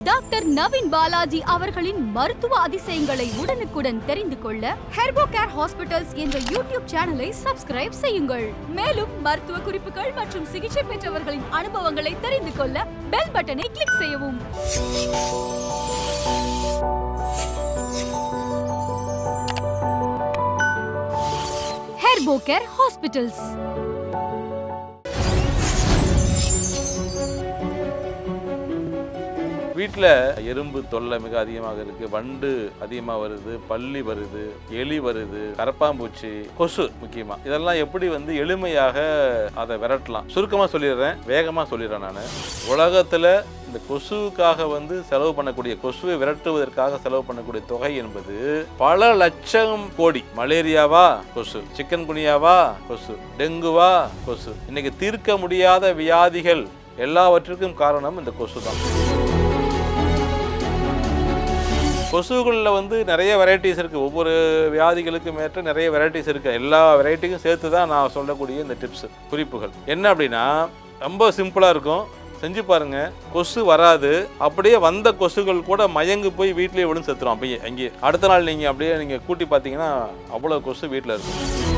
doctor Naveen Balaji அவர்களின் மருத்துவ அதிசயங்களை உடனுக்குடன் தெரிந்து கொள்ள ஹெர்போ கேர் ஹாஸ்பிட்டல்ஸ் என்ற யூடியூப் சேனலை சப்ஸ்கிரைப் செய்யுங்கள் மேலும் மருத்துவ குறிப்புகள் மற்றும் சிகிச்சை பெற்றவர்களின் அனுபவங்களை தெரிந்து கொள்ள பெல் பட்டனை கிளிக் செய்யவும் ஹெர்போ கேர் ஹாஸ்பிட்டல்ஸ் வீட்டில் எறும்பு தொல்லை மிக அதிகமாக இருக்கு வண்டு அதிகமாக வருது பல்லி வருது எலி வருது கரப்பாம்பூச்சி கொசு முக்கியமா இதெல்லாம் எப்படி வந்து எளிமையாக அதை விரட்டலாம் சுருக்கமாக சொல்லிடுறேன் வேகமாக சொல்லிடுறேன் நான் உலகத்தில் இந்த கொசுவுக்காக வந்து செலவு பண்ணக்கூடிய கொசுவை விரட்டுவதற்காக செலவு பண்ணக்கூடிய தொகை என்பது பல லட்சம் கோடி மலேரியாவா கொசு சிக்கன் குனியாவா கொசு டெங்குவா கொசு இன்னைக்கு தீர்க்க முடியாத வியாதிகள் எல்லாவற்றிற்கும் காரணம் இந்த கொசு தான் கொசுகளில் வந்து நிறைய வெரைட்டிஸ் இருக்குது ஒவ்வொரு வியாதிகளுக்கும் ஏற்ற நிறைய வெரைட்டிஸ் இருக்குது எல்லா வெரைட்டிக்கும் சேர்த்து தான் நான் சொல்லக்கூடிய இந்த டிப்ஸ் குறிப்புகள் என்ன அப்படின்னா ரொம்ப சிம்பிளாக இருக்கும் செஞ்சு பாருங்க கொசு வராது அப்படியே வந்த கொசுகள் கூட மயங்கு போய் வீட்டிலேயே விழுந்து செத்துரும் அப்படியே அங்கேயே அடுத்த நாள் நீங்கள் அப்படியே நீங்கள் கூட்டி பார்த்தீங்கன்னா அவ்வளோ கொசு வீட்டில் இருக்கும்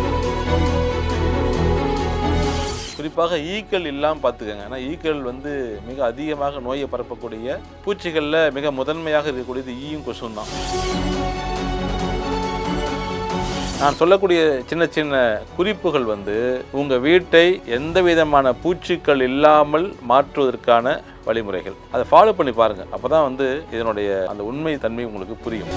குறிப்பாக ஈக்கள் இல்லாமல் பார்த்துக்கங்க ஏன்னா ஈக்கள் வந்து மிக அதிகமாக நோயை பரப்பக்கூடிய பூச்சிகளில் மிக முதன்மையாக இருக்கக்கூடியது ஈயும் கொசும் தான் நான் சொல்லக்கூடிய சின்ன சின்ன குறிப்புகள் வந்து உங்கள் வீட்டை எந்த விதமான பூச்சிகள் இல்லாமல் மாற்றுவதற்கான வழிமுறைகள் அதை ஃபாலோ பண்ணி பாருங்கள் அப்போ தான் வந்து இதனுடைய அந்த உண்மை தன்மை உங்களுக்கு புரியும்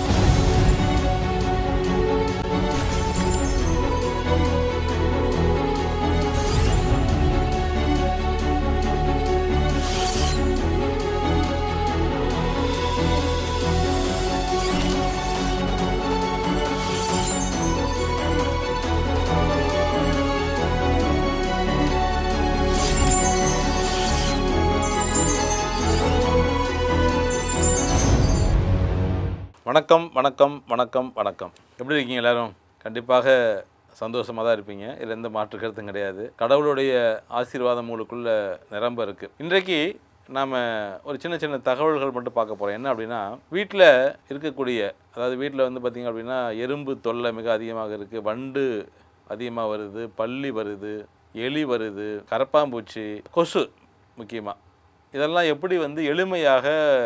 வணக்கம் வணக்கம் வணக்கம் வணக்கம் எப்படி இருக்கீங்க எல்லாரும் கண்டிப்பாக சந்தோஷமாக தான் இருப்பீங்க இதில் எந்த மாற்று கருத்தும் கிடையாது கடவுளுடைய ஆசீர்வாதம் உங்களுக்குள்ள நிரம்ப இருக்குது இன்றைக்கு நாம் ஒரு சின்ன சின்ன தகவல்கள் மட்டும் பார்க்க போகிறோம் என்ன அப்படின்னா வீட்டில் இருக்கக்கூடிய அதாவது வீட்டில் வந்து பார்த்திங்க அப்படின்னா எறும்பு தொல்லை மிக அதிகமாக இருக்குது வண்டு அதிகமாக வருது பல்லி வருது எலி வருது கரப்பாம்பூச்சி கொசு முக்கியமாக இதெல்லாம் எப்படி வந்து எளிமையாக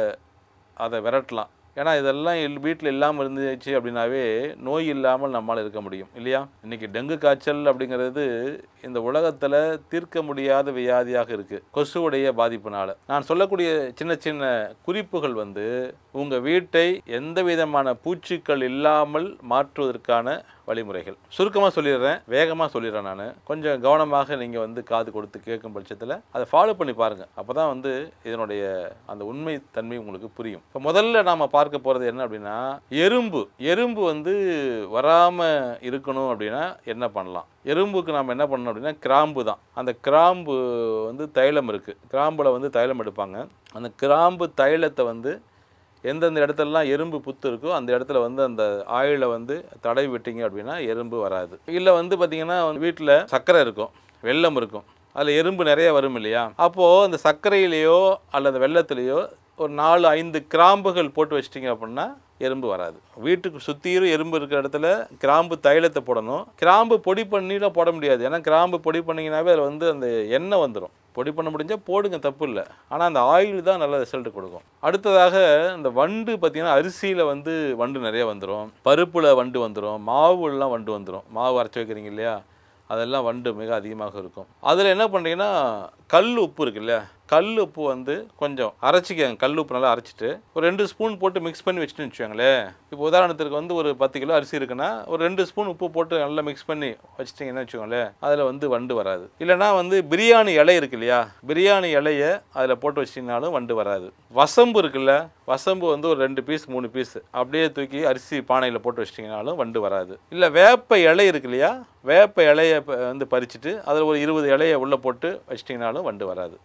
அதை விரட்டலாம் ஏன்னா இதெல்லாம் இல் வீட்டில் இல்லாமல் இருந்துச்சு அப்படின்னாவே நோய் இல்லாமல் நம்மால் இருக்க முடியும் இல்லையா இன்றைக்கி டெங்கு காய்ச்சல் அப்படிங்கிறது இந்த உலகத்தில் தீர்க்க முடியாத வியாதியாக இருக்குது கொசுவுடைய பாதிப்புனால நான் சொல்லக்கூடிய சின்ன சின்ன குறிப்புகள் வந்து உங்கள் வீட்டை எந்த விதமான பூச்சிகள் இல்லாமல் மாற்றுவதற்கான வழிமுறைகள் சுருக்கமாக சொல்லிடுறேன் வேகமாக சொல்லிடுறேன் நான் கொஞ்சம் கவனமாக நீங்கள் வந்து காது கொடுத்து கேட்கும் பட்சத்தில் அதை ஃபாலோ பண்ணி பாருங்கள் அப்போ தான் வந்து இதனுடைய அந்த உண்மை தன்மை உங்களுக்கு புரியும் இப்போ முதல்ல நாம் பார்க்க போகிறது என்ன அப்படின்னா எறும்பு எறும்பு வந்து வராமல் இருக்கணும் அப்படின்னா என்ன பண்ணலாம் எறும்புக்கு நாம் என்ன பண்ணணும் அப்படின்னா கிராம்பு தான் அந்த கிராம்பு வந்து தைலம் இருக்குது கிராம்பில் வந்து தைலம் எடுப்பாங்க அந்த கிராம்பு தைலத்தை வந்து எந்தெந்த இடத்துலலாம் எறும்பு புத்து இருக்கோ அந்த இடத்துல வந்து அந்த ஆயிலை வந்து தடவி விட்டீங்க அப்படின்னா எறும்பு வராது இல்லை வந்து பார்த்திங்கன்னா வீட்டில் சர்க்கரை இருக்கும் வெல்லம் இருக்கும் அதில் எறும்பு நிறைய வரும் இல்லையா அப்போது அந்த சர்க்கரையிலையோ அல்லது வெள்ளத்துலேயோ ஒரு நாலு ஐந்து கிராம்புகள் போட்டு வச்சிட்டிங்க அப்படின்னா எறும்பு வராது வீட்டுக்கு சுற்றியும் எறும்பு இருக்கிற இடத்துல கிராம்பு தைலத்தை போடணும் கிராம்பு பொடி பண்ணிலாம் போட முடியாது ஏன்னா கிராம்பு பொடி பண்ணிங்கனாவே அதில் வந்து அந்த எண்ணெய் வந்துடும் பொடி பண்ண முடிஞ்சால் போடுங்க தப்பு இல்லை ஆனால் அந்த ஆயில் தான் நல்ல ரிசல்ட் கொடுக்கும் அடுத்ததாக இந்த வண்டு பார்த்திங்கன்னா அரிசியில் வந்து வண்டு நிறைய வந்துடும் பருப்பில் வண்டு வந்துடும் மாவுலாம் வண்டு வந்துடும் மாவு அரைச்சி வைக்கிறீங்க இல்லையா அதெல்லாம் வண்டு மிக அதிகமாக இருக்கும் அதில் என்ன பண்ணுறீங்கன்னா கல் உப்பு இருக்கு இல்லையா கல் உப்பு வந்து கொஞ்சம் அரைச்சிக்கங்க கல் உப்பு நல்லா அரைச்சிட்டு ஒரு ரெண்டு ஸ்பூன் போட்டு மிக்ஸ் பண்ணி வச்சுட்டு வச்சுக்கோங்களேன் இப்போ உதாரணத்துக்கு வந்து ஒரு பத்து கிலோ அரிசி இருக்குன்னா ஒரு ரெண்டு ஸ்பூன் உப்பு போட்டு நல்லா மிக்ஸ் பண்ணி வச்சிட்டிங்கன்னு வச்சுக்கோங்களேன் அதில் வந்து வண்டு வராது இல்லைனா வந்து பிரியாணி இலை இருக்கு இல்லையா பிரியாணி இலையை அதில் போட்டு வச்சிங்கனாலும் வண்டு வராது வசம்பு இருக்குல்ல வசம்பு வந்து ஒரு ரெண்டு பீஸ் மூணு பீஸ் அப்படியே தூக்கி அரிசி பானையில் போட்டு வச்சிட்டிங்கனாலும் வண்டு வராது இல்லை வேப்ப இலை இருக்கு இல்லையா வேப்ப இலையை ப- வந்து பறிச்சுட்டு அதில் ஒரு இருபது இலையை உள்ளே போட்டு வச்சிட்டிங்கனாலும் வண்டு வராது ஸோ இது பயன்படுத்தி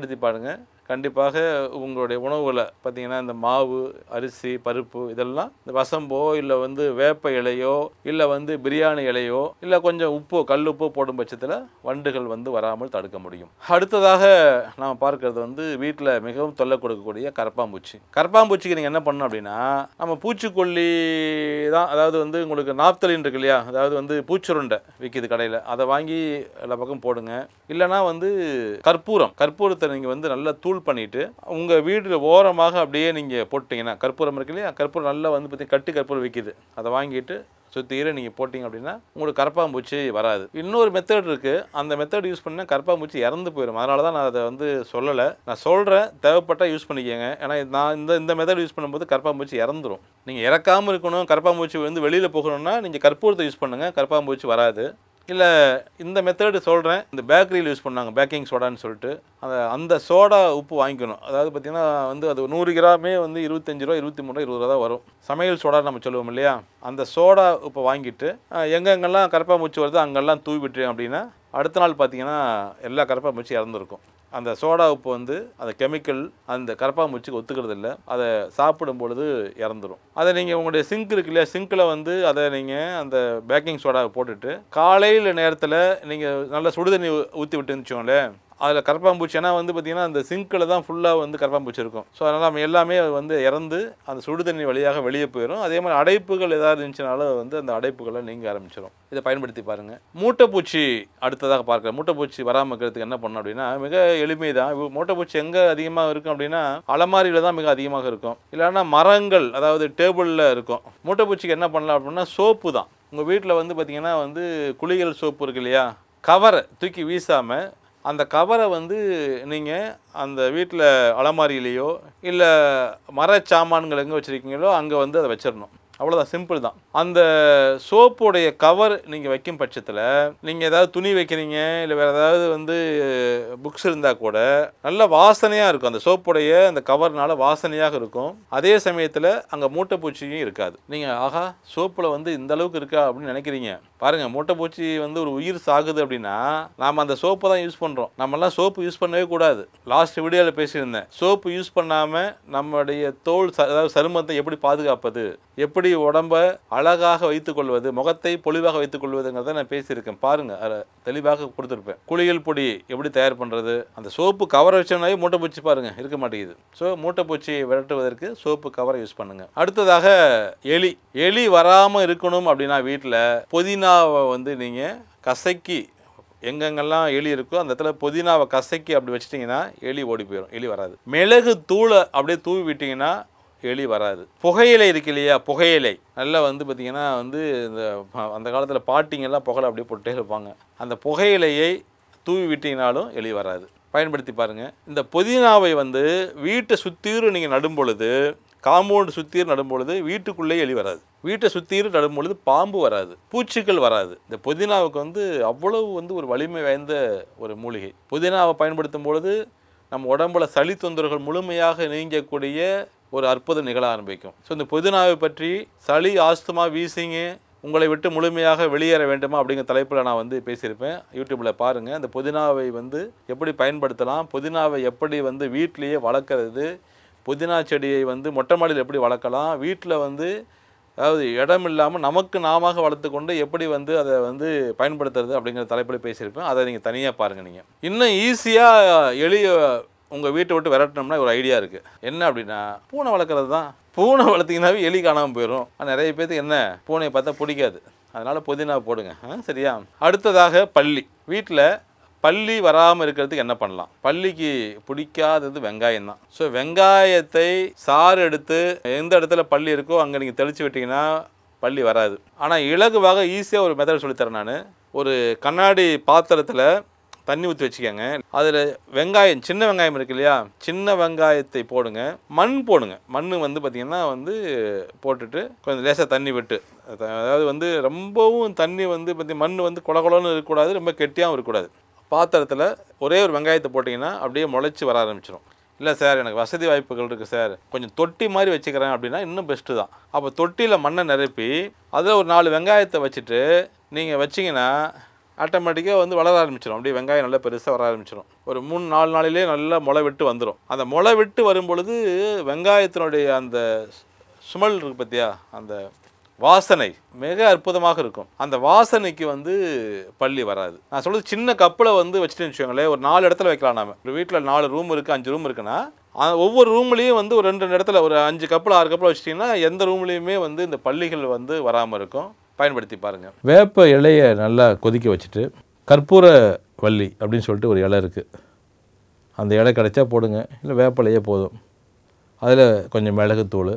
பயன்படுத்தி பாருங்கள் கண்டிப்பாக உங்களுடைய உணவுகளை பார்த்தீங்கன்னா இந்த மாவு அரிசி பருப்பு இதெல்லாம் இந்த வசம்போ இல்லை வந்து வேப்ப இலையோ இல்லை வந்து பிரியாணி இலையோ இல்லை கொஞ்சம் உப்பு கல் உப்பு போடும் பட்சத்தில் வண்டுகள் வந்து வராமல் தடுக்க முடியும் அடுத்ததாக நாம் பார்க்கறது வந்து வீட்டில் மிகவும் தொல்லை கொடுக்கக்கூடிய கரப்பாம்பூச்சி கரப்பாம்பூச்சிக்கு நீங்கள் என்ன பண்ணணும் அப்படின்னா நம்ம பூச்சிக்கொல்லி தான் அதாவது வந்து உங்களுக்கு நாப்தலின் இருக்கு இல்லையா அதாவது வந்து பூச்சுருண்டை விற்கிது கடையில் அதை வாங்கி எல்லா பக்கம் போடுங்க இல்லைனா வந்து கற்பூரம் கற்பூரத்தை நீங்கள் வந்து நல்லா தூள் பண்ணிட்டு உங்கள் வீடு ஓரமாக அப்படியே நீங்கள் போட்டிங்கன்னா கற்பூரம் இருக்கு இல்லையா கற்பூரம் நல்லா வந்து பார்த்தீங்கன்னா கட்டு கற்பூரம் விற்கிது அதை வாங்கிட்டு சுற்றிக்கிற நீங்கள் போட்டிங்க அப்படின்னா உங்களுக்கு கரப்பாம்பூச்சி வராது இன்னொரு மெத்தட் இருக்குது அந்த மெத்தட் யூஸ் பண்ணால் கரப்பாம்பூச்சி இறந்து போயிடும் அதனால தான் நான் அதை வந்து சொல்லலை நான் சொல்கிறேன் தேவைப்பட்டால் யூஸ் பண்ணிக்கோங்க ஏன்னா நான் இந்த இந்த மெத்தட் யூஸ் பண்ணும்போது கரப்பாம்பூச்சி இறந்துரும் நீங்கள் இறக்காமல் இருக்கணும் கரப்பாம்பூச்சி வந்து வெளியில் போகணும்னா நீங்கள் கற்பூரத்தை யூஸ் பண்ணுங்கள் கரப்பாம்பூச்சி வராது இல்லை இந்த மெத்தடு சொல்கிறேன் இந்த பேக்கரியில் யூஸ் பண்ணாங்க பேக்கிங் சோடான்னு சொல்லிட்டு அந்த அந்த சோடா உப்பு வாங்கிக்கணும் அதாவது பார்த்திங்கன்னா வந்து அது நூறு கிராமே வந்து இருபத்தஞ்சு ரூபா இருபத்தி மூணு ரூபா இருபது ரூபா தான் வரும் சமையல் சோடா நம்ம சொல்லுவோம் இல்லையா அந்த சோடா உப்பை வாங்கிட்டு அஹ், எங்கெங்கெல்லாம் கரப்பாம்பூச்சி வருதோ அங்கெல்லாம் தூவி விட்டுறேன் அப்படின்னா அடுத்த நாள் பார்த்தீங்கன்னா எல்லா கரப்பாம்பூச்சி இறந்துருக்கும் அந்த சோடா உப்பு வந்து அந்த கெமிக்கல் அந்த கரப்பாம்பூச்சிக்கு ஒத்துக்கிறது இல்லை அதை சாப்பிடும் பொழுது இறந்துரும் அதை நீங்கள் உங்களுடைய சிங்க் இருக்கு இல்லையா சிங்கில் வந்து அதை நீங்கள் அந்த பேக்கிங் சோடாவை போட்டுட்டு காலையில் நேரத்தில் நீங்கள் நல்ல சுடுதண்ணி ஊற்றி விட்டுன்னு வச்சுக்கோங்களேன் அதில் கரப்பாம்பூச்சி ஏன்னா வந்து பார்த்திங்கன்னா அந்த சிங்கில் தான் ஃபுல்லாக வந்து கரப்பாம்பூச்சி இருக்கும் ஸோ அதனால் நம்ம எல்லாமே வந்து இறந்து அந்த சுடுதண்ணி வழியாக வெளியே போயிடும் அதே மாதிரி அடைப்புகள் ஏதாவது இருந்துச்சுனாலும் வந்து அந்த அடைப்புகளை நீங்க ஆரம்பிச்சிடும் இதை பயன்படுத்தி பாருங்கள் மூட்டைப்பூச்சி அடுத்ததாக பார்க்குறேன் மூட்டைப்பூச்சி வராமல் இருக்கிறதுக்கு என்ன பண்ணணும் அப்படின்னா மிக எளிமை தான் மூட்டைப்பூச்சி எங்கே அதிகமாக இருக்கும் அப்படின்னா அலமாரியில் தான் மிக அதிகமாக இருக்கும் இல்லைன்னா மரங்கள் அதாவது டேபிளில் இருக்கும் மூட்டைப்பூச்சிக்கு என்ன பண்ணலாம் அப்படின்னா சோப்பு தான் உங்கள் வீட்டில் வந்து பார்த்திங்கன்னா வந்து குளியல் சோப்பு இருக்கு இல்லையா கவரை தூக்கி வீசாமல் அந்த கவரை வந்து நீங்கள் அந்த வீட்டில் அலமாரியிலேயோ இல்லை மரச்சாமான்கள் எங்கே வச்சுருக்கீங்களோ அங்கே வந்து அதை வச்சிடணும் அவ்வளோதான் சிம்பிள் தான் அந்த சோப்புடைய கவர் நீங்கள் வைக்கும் பட்சத்தில் நீங்கள் ஏதாவது துணி வைக்கிறீங்க இல்லை வேறு ஏதாவது வந்து புக்ஸ் இருந்தால் கூட நல்ல வாசனையாக இருக்கும் அந்த சோப்புடைய அந்த கவர்னால வாசனையாக இருக்கும் அதே சமயத்தில் அங்கே மூட்டைப்பூச்சியும் இருக்காது நீங்கள் ஆஹா சோப்பில் வந்து இந்த அளவுக்கு இருக்கா அப்படின்னு நினைக்கிறீங்க பாருங்கள் மூட்டைப்பூச்சி வந்து ஒரு உயிர் சாகுது அப்படின்னா நாம் அந்த சோப்பை தான் யூஸ் பண்ணுறோம் நம்மலாம் சோப்பு யூஸ் பண்ணவே கூடாது லாஸ்ட் வீடியோவில் பேசியிருந்தேன் சோப்பு யூஸ் பண்ணாமல் நம்முடைய தோல் ச- அதாவது சருமத்தை எப்படி பாதுகாப்பது எப்படி உடம்ப அழகாக வைத்துக்கொள்வது முகத்தை பொலிவாக வைத்துக்கொள்வதுங்கிறத நான் பேசியிருக்கேன் பாருங்கள் அதை தெளிவாக கொடுத்துருப்பேன் குளியல் பொடி எப்படி தயார் பண்ணுறது அந்த சோப்பு கவரை வச்சோம்னாவே மூட்டைப்பூச்சி பாருங்கள் இருக்க மாட்டேங்குது ஸோ மூட்டைப்பூச்சியை விரட்டுவதற்கு சோப்பு கவரை யூஸ் பண்ணுங்கள் அடுத்ததாக எலி எலி வராமல் இருக்கணும் அப்படின்னா வீட்டில் புதினாவை வந்து நீங்கள் கசக்கி எங்கெங்கெல்லாம் எலி இருக்கோ அந்த இடத்துல புதினாவை கசக்கி அப்படி வச்சிட்டிங்கன்னா எலி ஓடி போயிடும் எலி வராது மிளகு தூளை அப்படியே தூவி விட்டிங்கன்னா எலி வராது புகையிலை இருக்கு இல்லையா புகையிலை நல்லா வந்து பார்த்திங்கன்னா வந்து இந்த ப- அந்த காலத்தில் பாட்டிங்கெல்லாம் புகழை அப்படியே போட்டே இருப்பாங்க அந்த புகையிலையை தூவி விட்டிங்கனாலும் எலி வராது பயன்படுத்தி பாருங்கள் இந்த புதினாவை வந்து வீட்டை சுத்தீரும் நீங்கள் நடும் பொழுது காம்பவுண்டு சுத்தீர் நடும் பொழுது வீட்டுக்குள்ளே எலி வராது வீட்டை சுத்தீர் நடும் பொழுது பாம்பு வராது பூச்சிகள் வராது இந்த புதினாவுக்கு வந்து அவ்வளவு வந்து ஒரு வலிமை வாய்ந்த ஒரு மூலிகை புதினாவை பயன்படுத்தும் பொழுது நம்ம உடம்புல சளி தொந்தரவுகள் முழுமையாக நீங்கக்கூடிய ஒரு அற்புதம் நிகழ ஆரம்பிக்கும் ஸோ இந்த புதினாவை பற்றி சளி ஆஸ்துமா வீசிங்கு உங்களை விட்டு முழுமையாக வெளியேற வேண்டுமா அப்படிங்கிற தலைப்பில் நான் வந்து பேசியிருப்பேன் யூடியூப்பில் பாருங்கள் அந்த புதினாவை வந்து எப்படி பயன்படுத்தலாம் புதினாவை எப்படி வந்து வீட்டிலேயே வளர்க்குறது புதினா செடியை வந்து மொட்டை மாடியில் எப்படி வளர்க்கலாம் வீட்டில் வந்து அதாவது இடம் இல்லாமல் நமக்கு நாம வளர்த்து கொண்டு எப்படி வந்து அதை வந்து பயன்படுத்துறது அப்படிங்கிற தலைப்பில் பேசியிருப்பேன் அதை நீங்கள் தனியாக பாருங்கள் நீங்கள் இன்னும் ஈஸியாக எளிய உங்கள் வீட்டை விட்டு விரட்டணும்னா ஒரு ஐடியா இருக்குது என்ன அப்படின்னா பூனை வளர்க்குறது தான் பூனை வளர்த்தீங்கன்னாவே எலி காணாமல் போயிடும் ஆனா, நிறைய பேர்த்துக்கு என்ன பூனையை பார்த்தா பிடிக்காது அதனால் புதினா போடுங்க ஆ, சரியா அடுத்ததாக பள்ளி வீட்டில் பள்ளி வராமல் இருக்கிறதுக்கு என்ன பண்ணலாம் பள்ளிக்கு பிடிக்காதது வெங்காயம் தான் ஸோ வெங்காயத்தை சாறு எடுத்து எந்த இடத்துல பள்ளி இருக்கோ அங்கே நீங்கள் தெளித்து விட்டீங்கன்னா பள்ளி வராது ஆனால் இலகுவாக ஈஸியாக ஒரு மெத்தட் சொல்லித்தரேன் நான் ஒரு கண்ணாடி பாத்திரத்தில் தண்ணி ஊற்றி வச்சுக்கோங்க அதில் வெங்காயம் சின்ன வெங்காயம் இருக்கு இல்லையா சின்ன வெங்காயத்தை போடுங்க மண் போடுங்க மண் வந்து பார்த்திங்கன்னா வந்து போட்டுட்டு கொஞ்சம் லேசாக தண்ணி விட்டு அத- அதாவது வந்து ரொம்பவும் தண்ணி வந்து பார்த்தி மண் வந்து குள குளன்னு இருக்கக்கூடாது ரொம்ப கெட்டியாகவும் இருக்கக்கூடாது பாத்திரத்தில் ஒரே ஒரு வெங்காயத்தை போட்டிங்கன்னா அப்படியே முளைச்சி வர ஆரம்பிச்சிடும் இல்லை சார் எனக்கு வசதி வாய்ப்புகள் இருக்குது சார் கொஞ்சம் தொட்டி மாதிரி வச்சுக்கிறேன் அப்படின்னா இன்னும் பெஸ்ட்டு தான் அப்போ தொட்டியில் மண்ணை நிரப்பி அதில் ஒரு நாலு வெங்காயத்தை வச்சுட்டு நீங்கள் வச்சிங்கன்னா ஆட்டோமேட்டிக்காக வந்து வளர ஆரம்பிச்சிடும் அப்படியே வெங்காயம் நல்லா பெருசாக வர ஆரம்பிச்சிடும் ஒரு மூணு நாலு நாளிலே நல்லா முளை விட்டு வந்துடும் அந்த முளை விட்டு வரும் பொழுது வெங்காயத்தினுடைய அந்த சுமல் இருக்கு பார்த்தியா அந்த வாசனை மிக அற்புதமாக இருக்கும் அந்த வாசனைக்கு வந்து பள்ளி வராது நான் சொல்றது சின்ன கப்பில் வந்து வச்சுட்டு வச்சுக்கோங்களேன் ஒரு நாலு இடத்துல வைக்கலாம் நாம ஒரு வீட்டில் நாலு ரூம் இருக்குது அஞ்சு ரூம் இருக்குன்னா அ- ஒவ்வொரு ரூம்லேயும் வந்து ஒரு ரெண்டு ரெண்டு இடத்துல ஒரு அஞ்சு கப்பில் ஆறு கப்பில் வச்சிட்டிங்கன்னா எந்த ரூம்லேயுமே வந்து இந்த பள்ளிகள் வந்து வராமல் இருக்கும் பயன்படுத்தி பாருங்கள் வேப்ப இலையை நல்லா கொதிக்க வச்சுட்டு கற்பூர வள்ளி அப்படின்னு சொல்லிட்டு ஒரு இலை இருக்குது அந்த இலை கிடைச்சா போடுங்க இல்லை வேப்பிலையே போதும் அதில் கொஞ்சம் மிளகுத்தூள்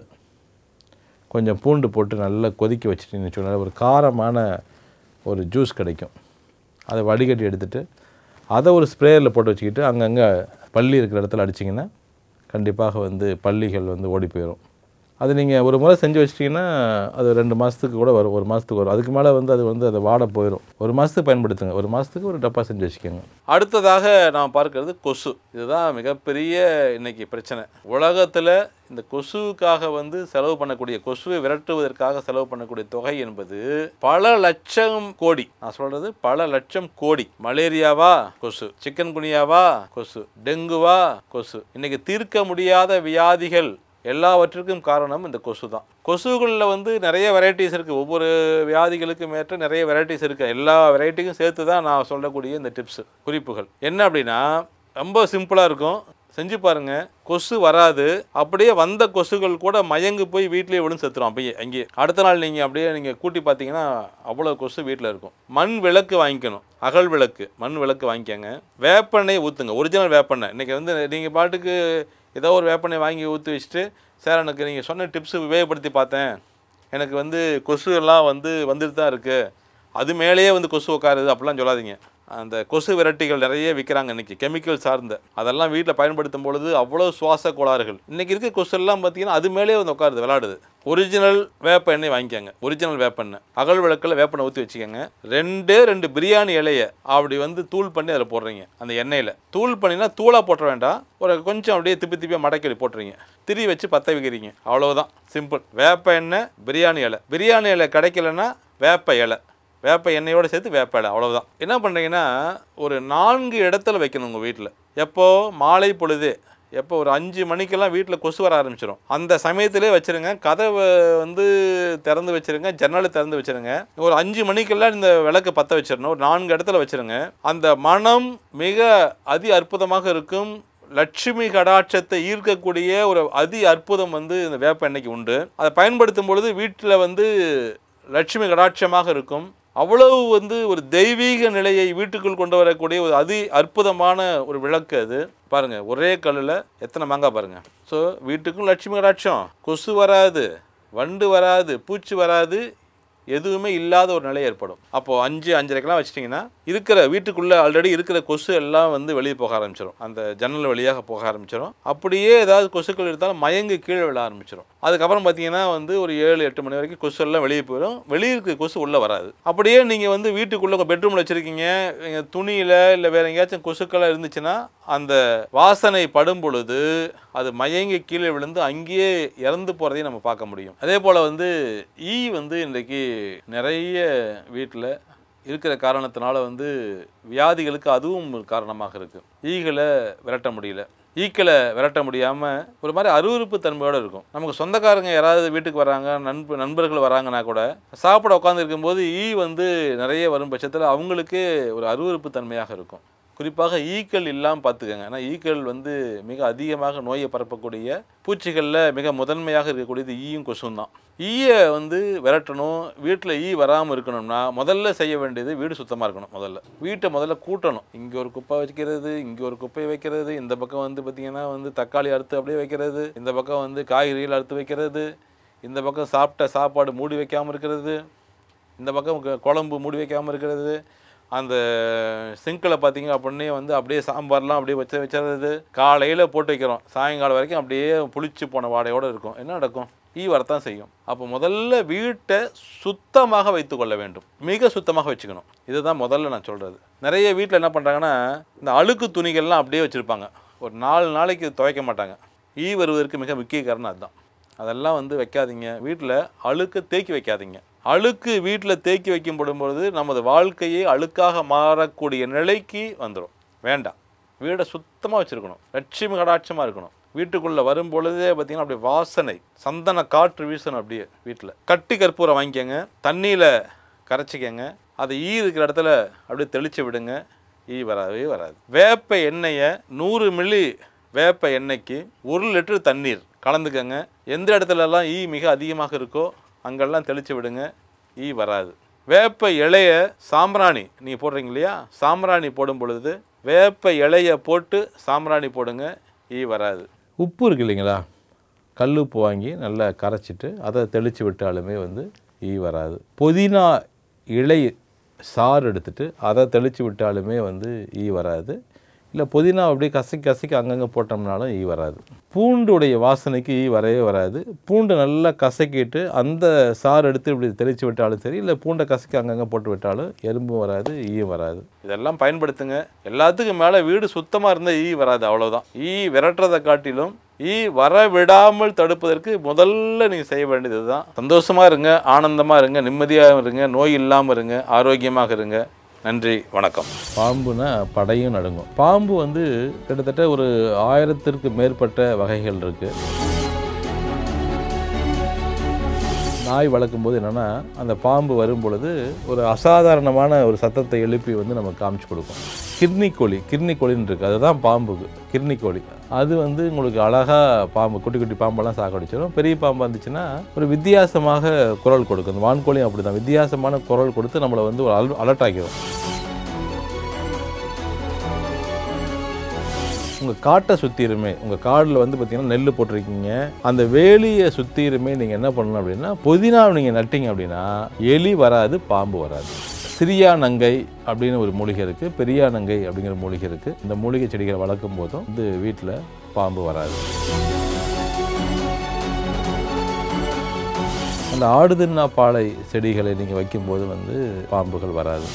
கொஞ்சம் பூண்டு போட்டு நல்லா கொதிக்க வச்சுட்டீங்கன்னு வச்சுக்கோங்களேன் ஒரு காரமான ஒரு ஜூஸ் கிடைக்கும் அதை வடிகட்டி எடுத்துட்டு அதை ஒரு ஸ்ப்ரேயரில் போட்டு வச்சுக்கிட்டு அங்கங்கே பள்ளி இருக்கிற இடத்துல அடிச்சிங்கன்னா கண்டிப்பாக வந்து பள்ளிகள் வந்து ஓடி போயிடும் அது நீங்கள் ஒரு முறை செஞ்சு வச்சிட்டிங்கன்னா அது ரெண்டு மாதத்துக்கு கூட வரும் ஒரு மாதத்துக்கு வரும் அதுக்கு மேலே வந்து அது வந்து அது வாட போயிடும் ஒரு மாதத்துக்கு பயன்படுத்துங்க ஒரு மாதத்துக்கு ஒரு டப்பா செஞ்சு வச்சுக்கோங்க அடுத்ததாக நாம் பார்க்கறது கொசு இதுதான் மிகப்பெரிய இன்னைக்கு பிரச்சனை உலகத்தில் இந்த கொசுவுக்காக வந்து செலவு பண்ணக்கூடிய கொசுவை விரட்டுவதற்காக செலவு பண்ணக்கூடிய தொகை என்பது பல லட்சம் கோடி நான் சொல்றது பல லட்சம் கோடி மலேரியாவா கொசு சிக்கன் குனியாவா கொசு டெங்குவா கொசு இன்னைக்கு தீர்க்க முடியாத வியாதிகள் எல்லாவற்றிற்கும் காரணம் இந்த கொசு தான் கொசுகளில் வந்து நிறைய வெரைட்டிஸ் இருக்குது ஒவ்வொரு வியாதிகளுக்கும் ஏற்ற நிறைய வெரைட்டிஸ் இருக்குது எல்லா வெரைட்டிக்கும் சேர்த்து தான் நான் சொல்லக்கூடிய இந்த டிப்ஸ் குறிப்புகள் என்ன அப்படின்னா ரொம்ப சிம்பிளாக இருக்கும் செஞ்சு பாருங்க கொசு வராது அப்படியே வந்த கொசுகள் கூட மயங்கு போய் வீட்டிலேயே விழுந்து செத்துரும் அப்பயே அங்கேயே அடுத்த நாள் நீங்கள் அப்படியே நீங்கள் கூட்டி பார்த்தீங்கன்னா அவ்வளோ கொசு வீட்டில் இருக்கும் மண் விளக்கு வாங்கிக்கணும் அகல் விளக்கு மண் விளக்கு வாங்கிக்கோங்க வேப்பெண்ணெய் ஊற்றுங்க ஒரிஜினல் வேப்பெண்ணெய் இன்றைக்கி வந்து நீங்கள் பாட்டுக்கு ஏதோ ஒரு வேப்பெண்ணெய் வாங்கி ஊற்றி வச்சுட்டு சார் எனக்கு நீங்கள் சொன்ன டிப்ஸ் உபயோகப்படுத்தி பார்த்தேன் எனக்கு வந்து கொசு எல்லாம் வந்து வந்துட்டு தான் இருக்குது அது மேலேயே வந்து கொசு உட்காருது அப்படிலாம் சொல்லாதீங்க அந்த கொசு விரட்டிகள் நிறைய விற்கிறாங்க இன்னைக்கு கெமிக்கல் சார்ந்த அதெல்லாம் வீட்டில் பயன்படுத்தும் பொழுது அவ்வளோ சுவாச கோளாறுகள் இன்னைக்கு இருக்க கொசு எல்லாம் பார்த்தீங்கன்னா அது மேலேயே வந்து உட்காருது விளாடுது ஒரிஜினல் வேப்ப எண்ணெய் வாங்கிக்கோங்க ஒரிஜினல் வேப்பெண்ணெய் அகல் விளக்கில் வேப்பெண்ணெய் ஊற்றி வச்சுக்கோங்க ரெண்டே ரெண்டு பிரியாணி இலையை அப்படி வந்து தூள் பண்ணி அதில் போடுறீங்க அந்த எண்ணெயில் தூள் பண்ணினா தூளாக போட்டுற வேண்டாம் ஒரு கொஞ்சம் அப்படியே திப்பி திப்பியாக மடக்கி போட்டுறீங்க திரி வச்சு பற்ற வைக்கிறீங்க அவ்வளவுதான் சிம்பிள் வேப்ப எண்ணெய் பிரியாணி இலை பிரியாணி இலை கிடைக்கலன்னா வேப்ப இலை வேப்ப எண்ணெயோடு சேர்த்து வேப்ப இலை அவ்வளவுதான் என்ன பண்ணுறீங்கன்னா ஒரு நான்கு இடத்துல வைக்கணும் உங்கள் வீட்டில் எப்போ மாலை பொழுது எப்போ ஒரு அஞ்சு மணிக்கெல்லாம் வீட்டில் கொசு வர ஆரம்பிச்சிடும் அந்த சமயத்திலே வச்சிருங்க கதவை வந்து திறந்து வச்சிருங்க ஜன்னலை திறந்து வச்சிருங்க ஒரு அஞ்சு மணிக்கெல்லாம் இந்த விளக்கு பற்ற வச்சிடணும் ஒரு நான்கு இடத்துல வச்சிருங்க அந்த மனம் மிக அதி அற்புதமாக இருக்கும் லட்சுமி கடாட்சத்தை ஈர்க்கக்கூடிய ஒரு அதி அற்புதம் வந்து இந்த வேப்ப எண்ணெய்க்கு உண்டு அதை பயன்படுத்தும் பொழுது வீட்டில் வந்து லட்சுமி கடாட்சமாக இருக்கும் அவ்வளவு வந்து ஒரு தெய்வீக நிலையை வீட்டுக்குள் கொண்டு வரக்கூடிய ஒரு அதி அற்புதமான ஒரு விளக்கு அது பாருங்க ஒரே கல்லில் எத்தனை மாங்காய் பாருங்க ஸோ வீட்டுக்கும் லட்சுமி கடாட்சம் கொசு வராது வண்டு வராது பூச்சி வராது எதுவுமே இல்லாத ஒரு நிலை ஏற்படும் அப்போது அஞ்சு அஞ்சரைக்கெல்லாம் வச்சிட்டிங்கன்னா இருக்கிற வீட்டுக்குள்ளே ஆல்ரெடி இருக்கிற கொசு எல்லாம் வந்து வெளியே போக ஆரம்பிச்சிடும் அந்த ஜன்னல் வழியாக போக ஆரம்பிச்சிடும் அப்படியே ஏதாவது கொசுக்கள் இருந்தாலும் மயங்கி கீழே விழ ஆரம்பிச்சிடும் அதுக்கப்புறம் பார்த்தீங்கன்னா வந்து ஒரு ஏழு எட்டு மணி வரைக்கும் கொசு எல்லாம் வெளியே போயிடும் வெளியே இருக்கிற கொசு உள்ளே வராது அப்படியே நீங்கள் வந்து வீட்டுக்குள்ளே உங்கள் பெட்ரூமில் வச்சுருக்கீங்க எங்கள் துணியில் இல்லை வேறு எங்கேயாச்சும் கொசுக்கெல்லாம் இருந்துச்சுன்னா அந்த வாசனை படும் பொழுது அது மயங்கி கீழே விழுந்து அங்கேயே இறந்து போகிறதையும் நம்ம பார்க்க முடியும் அதே போல் வந்து ஈ வந்து இன்றைக்கு நிறைய வீட்டில் இருக்கிற காரணத்தினால வந்து வியாதிகளுக்கு அதுவும் ஒரு காரணமாக இருக்குது ஈகளை விரட்ட முடியல ஈக்களை விரட்ட முடியாமல் ஒரு மாதிரி அருவருப்பு தன்மையோடு இருக்கும் நமக்கு சொந்தக்காரங்க யாராவது வீட்டுக்கு வராங்க நண்ப நண்பர்கள் வராங்கன்னா கூட சாப்பிட உட்காந்துருக்கும் போது ஈ வந்து நிறைய வரும் பட்சத்தில் அவங்களுக்கே ஒரு அருவருப்பு தன்மையாக இருக்கும் குறிப்பாக ஈக்கள் இல்லாமல் பார்த்துக்கோங்க ஏன்னா ஈக்கள் வந்து மிக அதிகமாக நோயை பரப்பக்கூடிய பூச்சிகளில் மிக முதன்மையாக இருக்கக்கூடியது ஈயும் கொசும் தான் ஈயை வந்து விரட்டணும் வீட்டில் ஈ வராமல் இருக்கணும்னா முதல்ல செய்ய வேண்டியது வீடு சுத்தமாக இருக்கணும் முதல்ல வீட்டை முதல்ல கூட்டணும் இங்கே ஒரு குப்பை வைக்கிறது இங்கே ஒரு குப்பையை வைக்கிறது இந்த பக்கம் வந்து பார்த்திங்கன்னா வந்து தக்காளி அறுத்து அப்படியே வைக்கிறது இந்த பக்கம் வந்து காய்கறிகள் அறுத்து வைக்கிறது இந்த பக்கம் சாப்பிட்ட சாப்பாடு மூடி வைக்காமல் இருக்கிறது இந்த பக்கம் கு- குழம்பு மூடி வைக்காமல் இருக்கிறது அந்த சிங்கில் பார்த்தீங்க அப்படின்னே வந்து அப்படியே சாம்பார்லாம் அப்படியே வச்சு வச்சிடுறது காலையில் போட்டு வைக்கிறோம் சாயங்காலம் வரைக்கும் அப்படியே புளிச்சு போன வாடையோடு இருக்கும் என்ன நடக்கும் ஈ வரத்தான் செய்யும் அப்போ முதல்ல வீட்டை சுத்தமாக வைத்துக்கொள்ள வேண்டும் மிக சுத்தமாக வச்சுக்கணும் இதுதான் முதல்ல நான் சொல்கிறது நிறைய வீட்டில் என்ன பண்ணுறாங்கன்னா இந்த அழுக்கு துணிகள்லாம் அப்படியே வச்சுருப்பாங்க ஒரு நாலு நாளைக்கு துவைக்க மாட்டாங்க ஈ வருவதற்கு மிக முக்கிய காரணம் அதுதான் அதெல்லாம் வந்து வைக்காதீங்க வீட்டில் அழுக்க தேக்கி வைக்காதீங்க அழுக்கு வீட்டில் தேக்கி வைக்கப்படும் பொழுது நமது வாழ்க்கையை அழுக்காக மாறக்கூடிய நிலைக்கு வந்துடும் வேண்டாம் வீடை சுத்தமாக வச்சுருக்கணும் லட்சுமி கடாட்சமாக இருக்கணும் வீட்டுக்குள்ளே வரும் பொழுதே பார்த்தீங்கன்னா அப்படியே வாசனை சந்தன காற்று வீசணும் அப்படியே வீட்டில் கட்டி கற்பூரம் வாங்கிக்கோங்க தண்ணியில் கரைச்சிக்கங்க அதை ஈ இருக்கிற இடத்துல அப்படியே தெளித்து விடுங்க ஈ வராதே வராது வேப்ப எண்ணெயை நூறு மில்லி வேப்ப எண்ணெய்க்கு ஒரு லிட்டர் தண்ணீர் கலந்துக்கங்க எந்த இடத்துலலாம் ஈ மிக அதிகமாக இருக்கோ அங்கெல்லாம் தெளித்து விடுங்க ஈ வராது வேப்ப இலைய சாம்பிராணி நீங்கள் போடுறீங்க இல்லையா சாம்பிராணி போடும் பொழுது வேப்ப இலைய போட்டு சாம்பிராணி போடுங்க ஈ வராது உப்பு இருக்கு இல்லைங்களா கல் உப்பு வாங்கி நல்லா கரைச்சிட்டு அதை தெளித்து விட்டாலுமே வந்து ஈ வராது புதினா இலை சாறு எடுத்துட்டு அதை தெளித்து விட்டாலுமே வந்து ஈ வராது இல்லை புதினா அப்படியே கசக்கி கசக்கி அங்கங்கே போட்டோம்னாலும் ஈ வராது பூண்டுடைய வாசனைக்கு ஈ வரவே வராது பூண்டு நல்லா கசக்கிட்டு அந்த சாறு எடுத்து இப்படி தெளித்து விட்டாலும் சரி இல்லை பூண்டை கசக்கி அங்கங்கே போட்டு விட்டாலும் எறும்பும் வராது ஈயும் வராது இதெல்லாம் பயன்படுத்துங்க எல்லாத்துக்கும் மேலே வீடு சுத்தமாக இருந்தால் ஈ வராது அவ்வளோதான் ஈ விரட்டுறதை காட்டிலும் ஈ வர விடாமல் தடுப்பதற்கு முதல்ல நீங்கள் செய்ய வேண்டியது தான் சந்தோஷமாக இருங்க ஆனந்தமாக இருங்க நிம்மதியாக இருங்க நோய் இல்லாமல் இருங்க ஆரோக்கியமாக இருங்க நன்றி வணக்கம் பாம்புனா படையும் நடுங்கும் பாம்பு வந்து கிட்டத்தட்ட ஒரு ஆயிரத்திற்கு மேற்பட்ட வகைகள் இருக்குது நாய் வளர்க்கும் போது என்னென்னா அந்த பாம்பு வரும் பொழுது ஒரு அசாதாரணமான ஒரு சத்தத்தை எழுப்பி வந்து நமக்கு காமிச்சு கொடுக்கும் கிர்னி கோழி கிர்னி கோழின்னு இருக்குது அதுதான் பாம்புக்கு கிர்னி கோழி அது வந்து உங்களுக்கு அழகாக பாம்பு குட்டி குட்டி பாம்பெல்லாம் சாக்கடிச்சிடும் பெரிய பாம்பு இருந்துச்சுன்னா ஒரு வித்தியாசமாக குரல் கொடுக்கும் அந்த வான்கோழியும் அப்படி தான் வித்தியாசமான குரல் கொடுத்து நம்மளை வந்து ஒரு அல் அலர்ட் ஆக்கிடும் உங்கள் காட்டை சுற்றிருமே உங்கள் காடில் வந்து பார்த்தீங்கன்னா நெல் போட்டிருக்கீங்க அந்த வேலியை சுற்றிருமே நீங்கள் என்ன பண்ணணும் அப்படின்னா புதினா நீங்கள் நட்டிங்க அப்படின்னா எலி வராது பாம்பு வராது சிறியா நங்கை அப்படின்னு ஒரு மூலிகை இருக்குது பெரியா நங்கை அப்படிங்கிற மூலிகை இருக்குது இந்த மூலிகை செடிகளை வளர்க்கும் போதும் வந்து வீட்டில் பாம்பு வராது அந்த ஆடுதின்னா பாலை செடிகளை நீங்கள் வைக்கும்போது வந்து பாம்புகள் வராது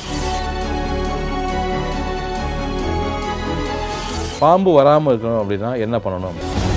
பாம்பு வராமல் இருக்கணும் அப்படின்னா என்ன பண்ணணும்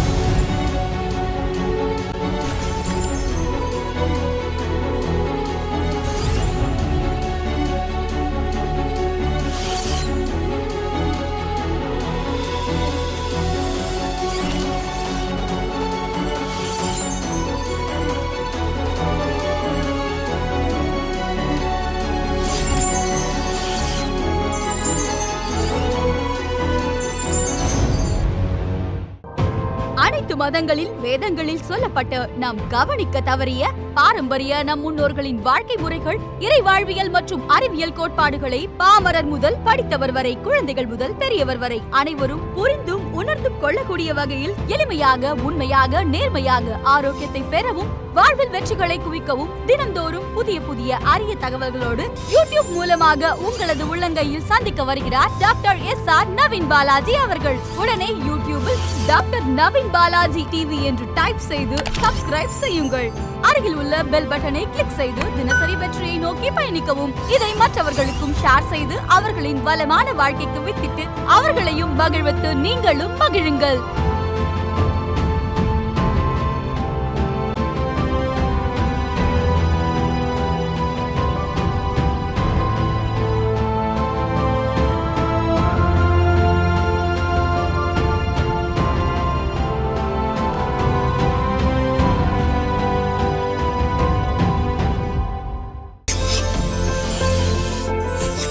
அனைத்து மதங்களில் வேதங்களில் சொல்லப்பட்டு நாம் கவனிக்க தவறிய பாரம்பரிய நம் முன்னோர்களின் வாழ்க்கை முறைகள் இறை வாழ்வியல் மற்றும் அறிவியல் கோட்பாடுகளை பாமரர் முதல் படித்தவர் வரை குழந்தைகள் முதல் பெரியவர் வரை அனைவரும் புரிந்தும் உணர்ந்தும் கொள்ளக்கூடிய வகையில் எளிமையாக உண்மையாக நேர்மையாக ஆரோக்கியத்தை பெறவும் வாழ்வில் வெற்றிகளை குவிக்கவும் தினந்தோறும் புதிய புதிய அரிய தகவல்களோடு யூடியூப் மூலமாக உங்களது உள்ளங்கையில் சந்திக்க வருகிறார் doctor S R Naveen Balaji அவர்கள் உடனே யூடியூபில் டாக்டர் நவீன் பாலாஜி டிவி என்று டைப் செய்து சப்ஸ்கிரைப் செய்யுங்கள் அருகில் உள்ள பெல் பட்டனை கிளிக் செய்து தினசரி வெற்றியை நோக்கி பயணிக்கவும் இதை மற்றவர்களுக்கும் ஷேர் செய்து அவர்களின் வளமான வாழ்க்கைக்கு வித்திட்டு அவர்களையும் மகிழ்வித்து நீங்களும் மகிழுங்கள்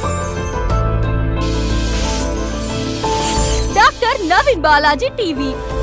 டாக்டர் நவீன் பாலாஜி டிவி